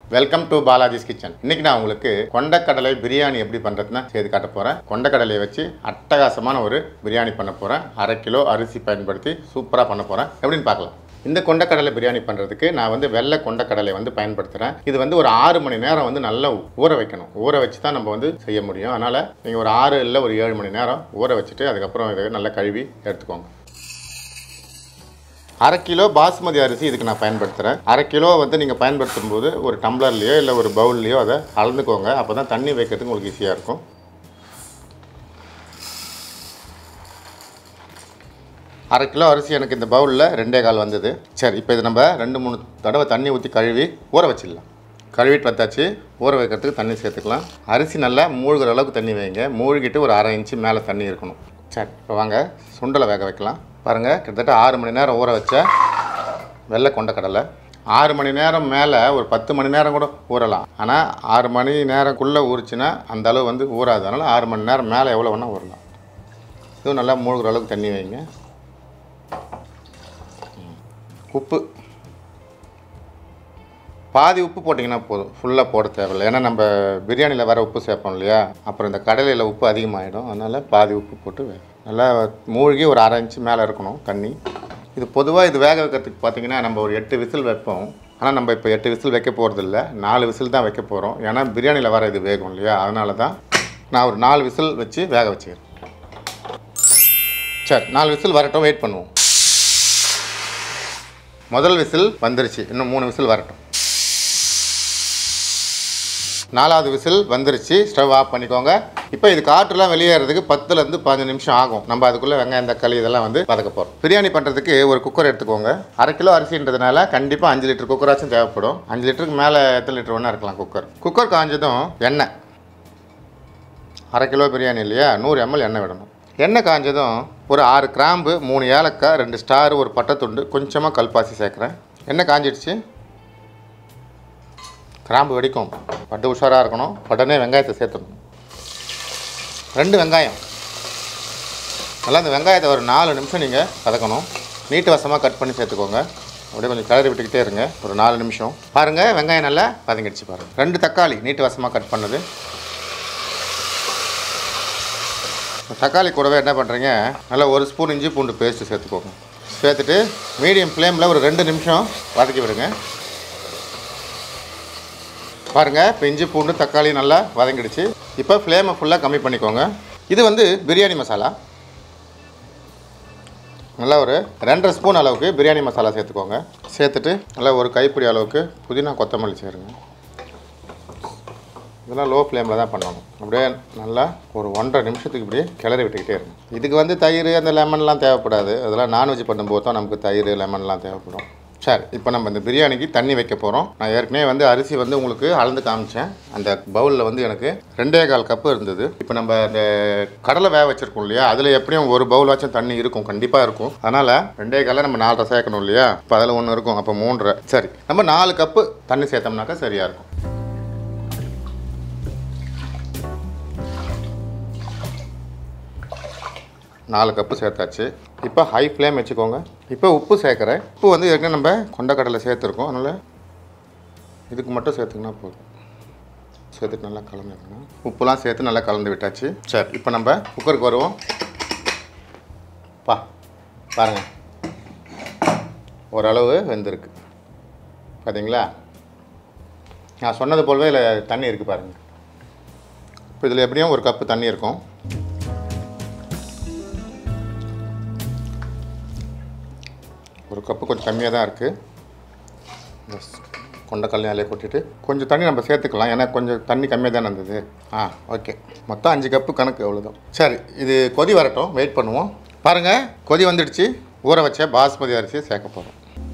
welcome to Balaji's kitchen இன்னைக்கு நான் உங்களுக்கு கொண்டக்கடலை பிரியாணி எப்படி பண்ணுறதுன்னு செய்து காட்ட போகிறேன் கொண்டக்கடலையை வச்சு அட்டகாசமான ஒரு பிரியாணி பண்ண போகிறேன் அரை கிலோ அரிசி பயன்படுத்தி சூப்பராக பண்ண போகிறேன் எப்படின்னு பார்க்கலாம் இந்த கொண்டக்கடலை பிரியாணி பண்ணுறதுக்கு நான் வந்து வெள்ளை கொண்டக்கடலை வந்து பயன்படுத்துகிறேன் இது வந்து ஒரு ஆறு மணி நேரம் வந்து நல்லா ஊற வைக்கணும் ஊற வச்சு தான் நம்ம வந்து செய்ய முடியும் அதனால் நீங்கள் ஒரு ஆறு இல்லை ஒரு ஏழு மணி நேரம் ஊற வச்சுட்டு அதுக்கப்புறம் இதை நல்லா கழுவி எடுத்துக்கோங்க அரை கிலோ பாஸ்மதி அரிசி இதுக்கு நான் பயன்படுத்துகிறேன் அரை கிலோ வந்து நீங்கள் பயன்படுத்தும் போது ஒரு டம்ளர்லேயோ இல்லை ஒரு பவுல்லையோ அதை அளந்துக்கோங்க அப்போ தான் தண்ணி வைக்கிறதுக்கு உங்களுக்கு ஈஸியாக இருக்கும் அரை கிலோ அரிசி எனக்கு இந்த பவுலில் ரெண்டே கால் வந்தது சரி இப்போ இது நம்ம ரெண்டு மூணு தடவை தண்ணி ஊற்றி கழுவி ஊற வச்சிடலாம் கழுவிட்டு வந்தாச்சு ஊற வைக்கிறதுக்கு தண்ணி சேர்த்துக்கலாம் அரிசி நல்லா மூழ்கிற அளவுக்கு தண்ணி வைங்க மூழ்கிட்டு ஒரு அரை இன்ச்சு மேலே தண்ணி இருக்கணும் சரி இப்போ வாங்க சுண்டலை வேக வைக்கலாம் பாருங்கள் கிட்டத்தட்ட ஆறு மணி நேரம் ஊற வச்ச வெள்ளை கொண்டக்கடலை ஆறு மணி நேரம் மேலே ஒரு பத்து மணி நேரம் கூட ஊறலாம் ஆனால் ஆறு மணி நேரம்குள்ளே ஊறிச்சுன்னா அந்த அளவு வந்து ஊறாது அதனால் ஆறு மணி நேரம் மேலே எவ்வளோ வேணால் ஊறலாம் இதுவும் நல்லா மூழ்கிற அளவுக்கு தண்ணி வைங்க உப்பு பாதி உப்பு போட்டிங்கன்னா போதும் ஃபுல்லாக போட தேவையில்லை ஏன்னா நம்ம பிரியாணியில் வர உப்பு சேர்ப்போம் இல்லையா அப்புறம் இந்த கடலையில் உப்பு அதிகமாகிடும் அதனால் பாதி உப்பு போட்டு வே- நல்லா மூழ்கி ஒரு அரை இன்ச்சு மேலே இருக்கணும் தண்ணி இது பொதுவாக இது வேக வைக்கிறதுக்கு பார்த்தீங்கன்னா நம்ம ஒரு எட்டு விசில் வைப்போம் ஆனால் நம்ம இப்போ எட்டு விசில் வைக்க போகிறதில்ல நாலு விசில் தான் வைக்க போகிறோம் ஏன்னா பிரியாணியில் வர இது வேகும் இல்லையா அதனால தான் நான் ஒரு நாலு விசில் வச்சு வேக வச்சுக்கிறேன் சரி நாலு விசில் வரட்டும் வெயிட் பண்ணுவோம் முதல் விசில் வந்துருச்சு இன்னும் மூணு விசில் வரட்டும் நாலாவது விசில் வந்துருச்சு ஸ்டவ் ஆஃப் பண்ணிக்கோங்க இப்போ இது காற்றுலாம் வெளியேறதுக்கு பத்துலேருந்து பதினஞ்சு நிமிஷம் ஆகும் நம்ம அதுக்குள்ளே வெங்காயம் தக்காளி இதெல்லாம் வந்து வதக்க போகிறோம் பிரியாணி பண்ணுறதுக்கு ஒரு குக்கர் எடுத்துக்கோங்க அரை கிலோ அரிசின்றதுனால கண்டிப்பாக அஞ்சு லிட்டர் குக்கராச்சும் தேவைப்படும் அஞ்சு லிட்டருக்கு மேலே எத்தனை லிட்டர் வேணா இருக்கலாம் குக்கர் குக்கர் காஞ்சதும் எண்ணெய் அரை கிலோ பிரியாணி இல்லையா நூறு எம்எல் எண்ணெய் விடணும் எண்ணெய் காஞ்சதும் ஒரு ஆறு கிராம்பு மூணு ஏலக்காய் ரெண்டு ஸ்டார் ஒரு பட்டைத்துண்டு கொஞ்சமாக கல்பாசி சேர்க்குறேன் எண்ணெய் காஞ்சிடுச்சு கிராம்பு வெடிக்கும் பட்டு உஷாராக இருக்கணும் உடனே வெங்காயத்தை சேர்த்துடணும் ரெண்டு வெங்காயம் நல்லா இந்த வெங்காயத்தை ஒரு நாலு நிமிஷம் நீங்கள் வதக்கணும் நீட்டு வசமாக கட் பண்ணி சேர்த்துக்கோங்க அப்படியே கொஞ்சம் கிளறி விட்டுக்கிட்டே இருங்க ஒரு நாலு நிமிஷம் பாருங்கள் வெங்காயம் நல்லா வதங்கிடுச்சு பாருங்கள் ரெண்டு தக்காளி நீட்டு வசமாக கட் பண்ணது தக்காளி கூடவே என்ன பண்ணுறீங்க நல்லா ஒரு ஸ்பூன் இஞ்சி பூண்டு பேஸ்ட்டு சேர்த்துக்கோங்க சேர்த்துட்டு மீடியம் ஃப்ளேமில் ஒரு ரெண்டு நிமிஷம் வதக்கி விடுங்க பாருங்கள் இப்போ இஞ்சி பூண்டு தக்காளி நல்லா வதங்கிடுச்சு இப்போ ஃப்ளேமை ஃபுல்லாக கம்மி பண்ணிக்கோங்க இது வந்து பிரியாணி மசாலா நல்லா ஒரு ரெண்டரை ஸ்பூன் அளவுக்கு பிரியாணி மசாலா சேர்த்துக்கோங்க சேர்த்துட்டு நல்லா ஒரு கைப்பிடி அளவுக்கு புதினா கொத்தமல்லி சேருங்க இதெல்லாம் லோ ஃப்ளேமில் தான் பண்ணணும் அப்படியே நல்லா ஒரு ஒன்றரை நிமிஷத்துக்கு இப்படியே கிளறி விட்டுக்கிட்டே இருக்கும் இதுக்கு வந்து தயிர் அந்த லெமன்லாம் தேவைப்படாது அதெல்லாம் நான்வெஜ் பண்ணும்போது தான் நமக்கு தயிர் லெமன்லாம் தேவைப்படும் சரி இப்போ நம்ம இந்த பிரியாணிக்கு தண்ணி வைக்க போகிறோம் நான் ஏற்கனவே வந்து அரிசி வந்து உங்களுக்கு அளந்து காமிச்சேன் அந்த பவுலில் வந்து எனக்கு ரெண்டே கால் கப்பு இருந்தது இப்போ நம்ம அந்த கடலை வேக வச்சிருக்கோம் இல்லையா அதில் எப்படியும் ஒரு பவுலாச்சும் தண்ணி இருக்கும் கண்டிப்பாக இருக்கும் அதனால் ரெண்டே காலில் நம்ம நாலரை சேர்க்கணும் இல்லையா இப்போ அதில் ஒன்று இருக்கும் அப்போ மூன்றரை சரி நம்ம நாலு கப்பு தண்ணி சேர்த்தோம்னாக்கா சரியாக இருக்கும் நாலு கப்பு சேர்த்தாச்சு இப்போ ஹை ஃப்ளேம் வச்சுக்கோங்க இப்போ உப்பு சேர்க்குறேன் உப்பு வந்து ஏற்கனவே நம்ம கொண்டக்கடலை சேர்த்துருக்கோம் அதனால் இதுக்கு மட்டும் சேர்த்துக்கினா போதும் சேர்த்துட்டு நல்லா கலந்துக்கணும் உப்புலாம் சேர்த்து நல்லா கலந்து விட்டாச்சு சரி இப்போ நம்ம குக்கருக்கு வருவோம் பா பாருங்கள் ஓரளவு வெந்திருக்கு பார்த்தீங்களா நான் சொன்னது போலவே இதில் தண்ணி இருக்குது பாருங்கள் இப்போ இதில் எப்படியும் ஒரு கப்பு தண்ணி இருக்கும் ஒரு கப்பு கொஞ்சம் கம்மியாக தான் இருக்குது கொண்டக்கல்லையும் அதிலே கொட்டிட்டு கொஞ்சம் தண்ணி நம்ம சேர்த்துக்கலாம் ஏன்னா கொஞ்சம் தண்ணி கம்மியாக தானே இருந்தது ஆ ஓகே மொத்தம் அஞ்சு கப்பு கணக்கு அவ்வளோதான் சரி இது கொதி வரட்டும் வெயிட் பண்ணுவோம் பாருங்கள் கொதி வந்துடுச்சு ஊற வச்ச பாஸ்மதி அரிசியை சேர்க்க போகிறோம்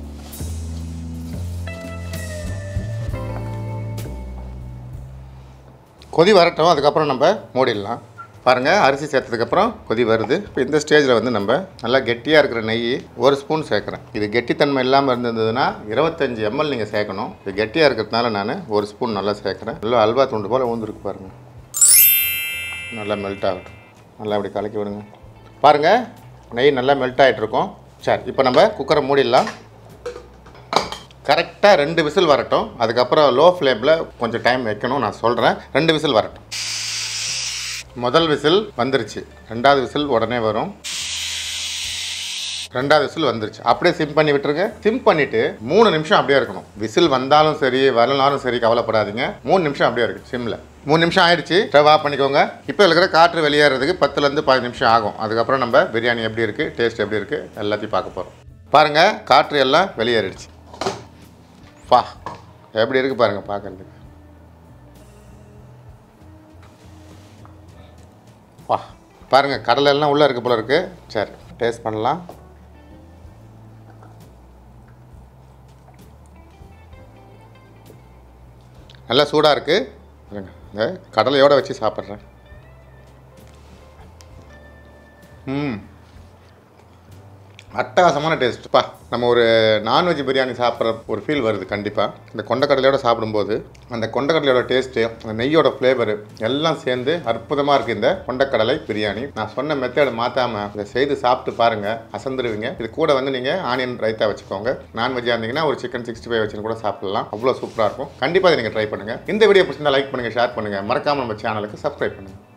கொதி வரட்டும் அதுக்கப்புறம் நம்ம மூடிடலாம் பாருங்கள் அரிசி சேர்த்ததுக்கப்புறம் கொதி வருது இப்போ இந்த ஸ்டேஜில் வந்து நம்ம நல்லா கெட்டியாக இருக்கிற நெய் ஒரு ஸ்பூன் சேர்க்குறேன் இது கெட்டித்தன்மை இல்லாமல் இருந்ததுன்னா இருபத்தஞ்சி எம்எல் நீங்கள் சேர்க்கணும் இது கெட்டியாக இருக்கிறதுனால நான் ஒரு ஸ்பூன் நல்லா சேர்க்குறேன் நல்லா அல்வா துண்டு போல் ஊந்துருக்கு பாருங்கள் நல்லா மெல்ட் ஆகட்டும் நல்லா அப்படி கலக்கி விடுங்க பாருங்கள் நெய் நல்லா மெல்ட் ஆகிட்டு இருக்கும் சரி இப்போ நம்ம குக்கரை மூடிடலாம் கரெக்டாக ரெண்டு விசில் வரட்டும் அதுக்கப்புறம் லோ ஃப்ளேமில் கொஞ்சம் டைம் வைக்கணும் நான் சொல்கிறேன் ரெண்டு விசில் வரட்டும் முதல் விசில் வந்துருச்சு ரெண்டாவது விசில் உடனே வரும் ரெண்டாவது விசில் வந்துருச்சு அப்படியே சிம் பண்ணி விட்டுருங்க சிம் பண்ணிட்டு மூணு நிமிஷம் அப்படியே இருக்கணும் விசில் வந்தாலும் சரி வரலாலும் சரி கவலைப்படாதீங்க மூணு நிமிஷம் அப்படியே இருக்கு சிம்ல மூணு நிமிஷம் ஆயிடுச்சு ஸ்டவ் ஆஃப் பண்ணிக்கோங்க இப்போ இருக்கிற காற்று வெளியேறதுக்கு பத்துலேருந்து பதினஞ்சு நிமிஷம் ஆகும் அதுக்கப்புறம் நம்ம பிரியாணி எப்படி இருக்குது டேஸ்ட் எப்படி இருக்குது எல்லாத்தையும் பார்க்க போகிறோம் பாருங்கள் காற்று எல்லாம் வெளியேறிடுச்சு பா எப்படி இருக்குது பாருங்கள் பார்க்கறதுக்கு வா பாருங்கள் கடலை எல்லாம் உள்ளே இருக்கு போல இருக்கு சரி டேஸ்ட் பண்ணலாம் நல்லா சூடாக இருக்குது இருங்க இந்த கடலையோடு வச்சு சாப்பிட்றேன் ம் அட்டகாசமான டேஸ்ட்ப்பா நம்ம ஒரு நான்வெஜ் பிரியாணி சாப்பிட்ற ஒரு ஃபீல் வருது கண்டிப்பாக இந்த கொண்டக்கடலையோட சாப்பிடும்போது அந்த கொண்டக்கடலையோட டேஸ்ட்டு அந்த நெய்யோட ஃப்ளேவரு எல்லாம் சேர்ந்து அற்புதமாக இருக்குது இந்த கொண்டக்கடலை பிரியாணி நான் சொன்ன மெத்தேடை மாற்றாமல் இதை செய்து சாப்பிட்டு பாருங்கள் அசந்துருவீங்க இது கூட வந்து நீங்கள் ஆனியன் ரைத்தா வச்சுக்கோங்க நான்வெஜ்ஜாக இருந்தீங்கன்னா ஒரு சிக்கன் சிக்ஸ்டி ஃபைவ் வச்சு கூட சாப்பிடலாம் அவ்வளோ சூப்பராக இருக்கும் கண்டிப்பாக இதை நீங்கள் ட்ரை பண்ணுங்கள் இந்த வீடியோ பிடிச்சிருந்தா லைக் பண்ணுங்கள் ஷேர் பண்ணுங்கள் மறக்காமல் நம்ம சேனலுக்கு சப்ஸ்கிரைப் பண்ணுங்கள்